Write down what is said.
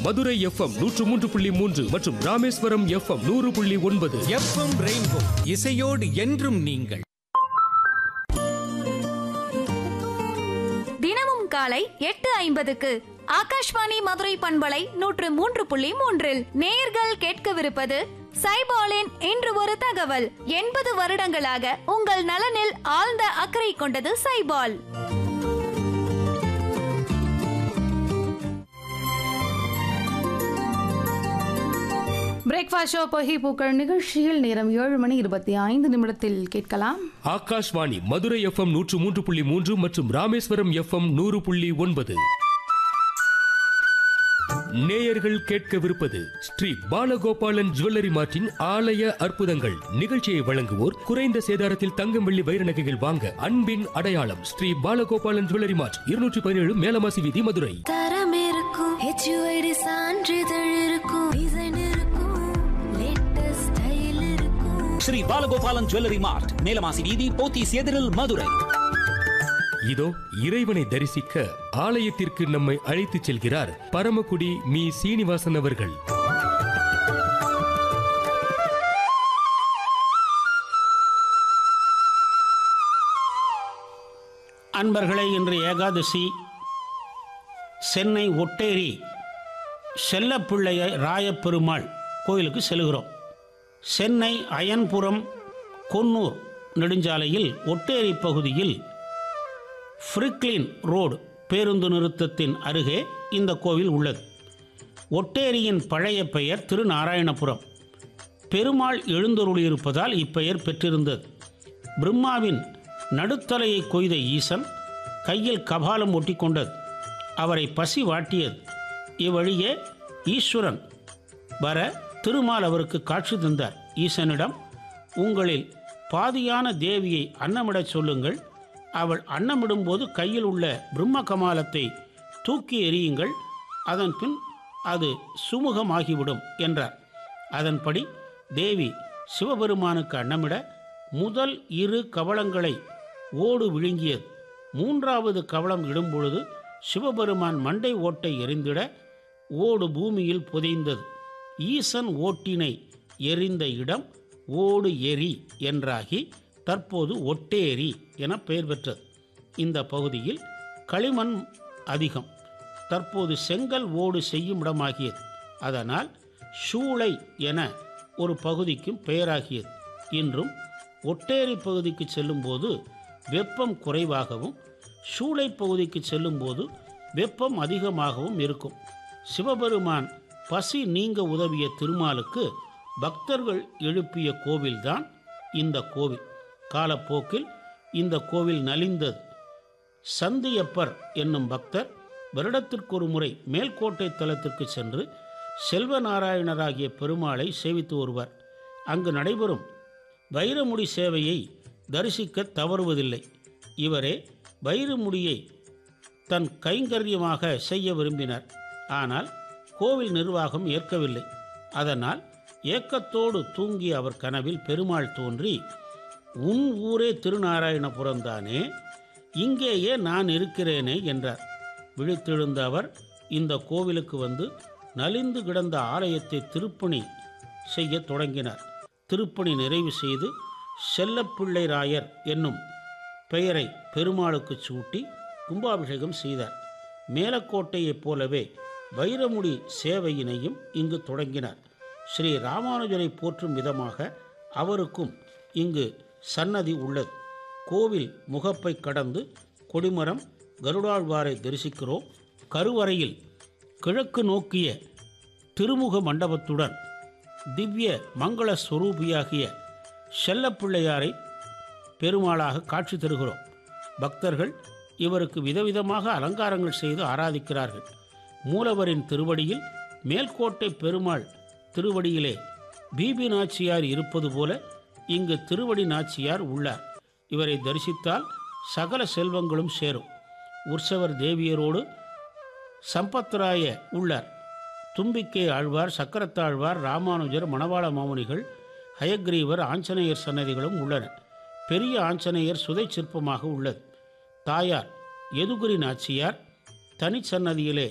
Madurai FM நூற்று மூன்று புள்ளி மூன்று மற்றும் ராமேஸ்வரம் எஃப்எம் நூறு புள்ளி ஒன்பது எஃப்எம் ரெயின்போ இசையோடு என்றும் நீங்கள் தினமும் காலை எட்டு ஐம்பதுக்கு ஆகாஷ்வாணி மதுரை பண்பலை நூற்று மூன்று புள்ளி மூன்றில் நேயர்கள் கேட்கவிருப்பது சைபாலின் இன்று ஒரு தகவல் எண்பது வருடங்களாக உங்கள் நலனில் ஆழ்ந்த அக்கறை கொண்டது சைபால் பிரேக்ஃபாஸ்ட் ஷோ பொகை பூக்கள் நிகழ்ச்சியில் நேரம் ஏழு மணி இருபத்தி ஐந்து நிமிடத்தில் கேட்கலாம் ஆகாஷ்வாணி மதுரை எஃப்எம் நூற்று மூன்று புள்ளி மூன்று மற்றும் ராமேஸ்வரம் எஃப்எம் நூறு புள்ளி ஒன்பது நேயர்கள் கேட்கவிருப்பது ஸ்ரீ பாலகோபாலன் ஜுவல்லரி மார்ட்டின் ஆலய அற்புதங்கள் நிகழ்ச்சியை வழங்குவோர் குறைந்த சேதாரத்தில் தங்கம் வெள்ளி வைர நகைகள் வாங்க அன்பின் அடையாளம் ஸ்ரீ பாலகோபாலன் ஜுவல்லரி மார்ட் இருநூற்றி பதினேழு மேலமாசி வீதி மதுரை தரம் இருக்கும் ஹெச்யூஐடி சான்றிதழ் இருக்கும் டிசைன் இருக்கும் லேட்டஸ்ட் ஸ்டைல் இருக்கும் ஸ்ரீ பாலகோபாலன் ஜுவல்லரி மார்ட் மேலமாசி வீதி போத்தீஸ் எதிரில் மதுரை இதோ இறைவனை தரிசிக்க ஆலயத்திற்கு நம்மை அழைத்துச் செல்கிறார் பரமக்குடி மீ சீனிவாசன் அவர்கள் அன்பர்களே இன்று ஏகாதசி சென்னை ஒட்டேரி செல்லப்பிள்ளைய ராயப்பெருமாள் கோயிலுக்கு செல்கிறோம் சென்னை அயன்புரம் கொன்னூர் நெடுஞ்சாலையில் ஒட்டேரி பகுதியில் ஃப்ரிக்லின் ரோடு பேருந்து நிறுத்தத்தின் அருகே இந்த கோவில் உள்ளது ஒட்டேரியின் பழைய பெயர் திருநாராயணபுரம் பெருமாள் எழுந்தருளியிருப்பதால் இப்பெயர் பெற்றிருந்தது பிரம்மாவின் நடுத்தலையை கொய்த ஈசன் கையில் கபாலம் ஒட்டி கொண்டது அவரை பசி வாட்டியது இவ்வழியே ஈஸ்வரன் வர திருமால் அவருக்கு காட்சி தந்தார் ஈசனிடம் உங்களில் பாதியான தேவியை அன்னமிடச் சொல்லுங்கள் அவள் அன்னமிடும்போது கையில் உள்ள பிரம்ம கமாலத்தை தூக்கி எறியுங்கள் அதன் பின் அது சுமுகமாகிவிடும் என்றார் அதன்படி தேவி சிவபெருமானுக்கு அன்னமிட முதல் இரு கவளங்களை ஓடு விழுங்கியது மூன்றாவது கவளம் இடும்பொழுது சிவபெருமான் மண்டை ஓட்டை எரிந்திட ஓடு பூமியில் புதைந்தது ஈசன் ஓட்டினை எரிந்த இடம் ஓடு எரி என்றாகி தற்போது ஒட்டேரி என பெயர் பெற்றது இந்த பகுதியில் களிமண் அதிகம் தற்போது செங்கல் ஓடு செய்யும் இடமாகியது அதனால் சூளை என ஒரு பகுதிக்கும் பெயராகியது இன்றும் ஒட்டேரி பகுதிக்கு செல்லும்போது வெப்பம் குறைவாகவும் சூளை பகுதிக்கு செல்லும்போது வெப்பம் அதிகமாகவும் இருக்கும் சிவபெருமான் பசி நீங்க உதவிய திருமாலுக்கு பக்தர்கள் எழுப்பிய கோவில்தான் இந்த கோவில் காலப்போக்கில் இந்த கோவில் நலிந்தது சந்தியப்பர் என்னும் பக்தர் வருடத்திற்கொரு முறை மேல்கோட்டை தலத்திற்கு சென்று செல்வநாராயணராகிய பெருமாளை சேவித்து வருவர் அங்கு நடைபெறும் வைரமுடி சேவையை தரிசிக்க தவறுவதில்லை இவரே வைரமுடியை தன் கைங்கரியமாக செய்ய விரும்பினர் ஆனால் கோவில் நிர்வாகம் ஏற்கவில்லை அதனால் ஏக்கத்தோடு தூங்கிய அவர் கனவில் பெருமாள் தோன்றி உன் ஊரே திருநாராயணபுரம்தானே இங்கேயே நான் இருக்கிறேனே என்றார் விழித்தெழுந்த அவர் இந்த கோவிலுக்கு வந்து நலிந்து கிடந்த ஆலயத்தை திருப்பணி செய்ய தொடங்கினார் திருப்பணி நிறைவு செய்து செல்லப்பிள்ளை ராயர் என்னும் பெயரை பெருமாளுக்கு சூட்டி கும்பாபிஷேகம் செய்தார் மேலக்கோட்டையைப் போலவே வைரமுடி சேவையினையும் இங்கு தொடங்கினார் ஸ்ரீ ராமானுஜரை போற்றும் விதமாக அவருக்கும் இங்கு சன்னதி உள்ளது கோவில் முகப்பை கடந்து கொடிமரம் கருடாழ்வாரை தரிசிக்கிறோம் கருவறையில் கிழக்கு நோக்கிய திருமுக மண்டபத்துடன் திவ்ய மங்கள ஸ்வரூபியாகிய செல்லப்பிள்ளையாரை பெருமாளாக காட்சி தருகிறோம் பக்தர்கள் இவருக்கு விதவிதமாக அலங்காரங்கள் செய்து ஆராதிக்கிறார்கள் மூலவரின் திருவடியில் மேல்கோட்டை பெருமாள் திருவடியிலே பீபி நாச்சியார் இருப்பது போல இங்கு திருவடி நாச்சியார் உள்ளார் இவரை தரிசித்தால் சகல செல்வங்களும் சேரும் உற்சவர் தேவியரோடு சம்பத்ராய உள்ளார் தும்பிக்கை ஆழ்வார் சக்கரத்தாழ்வார் ராமானுஜர் மணவாள மாமுனிகள் ஹயக்ரீவர் ஆஞ்சநேயர் சன்னதிகளும் உள்ளன பெரிய ஆஞ்சநேயர் சுதை சிற்பமாக உள்ளது தாயார் எதுகுரி நாச்சியார் தனிச்சன்னதியிலே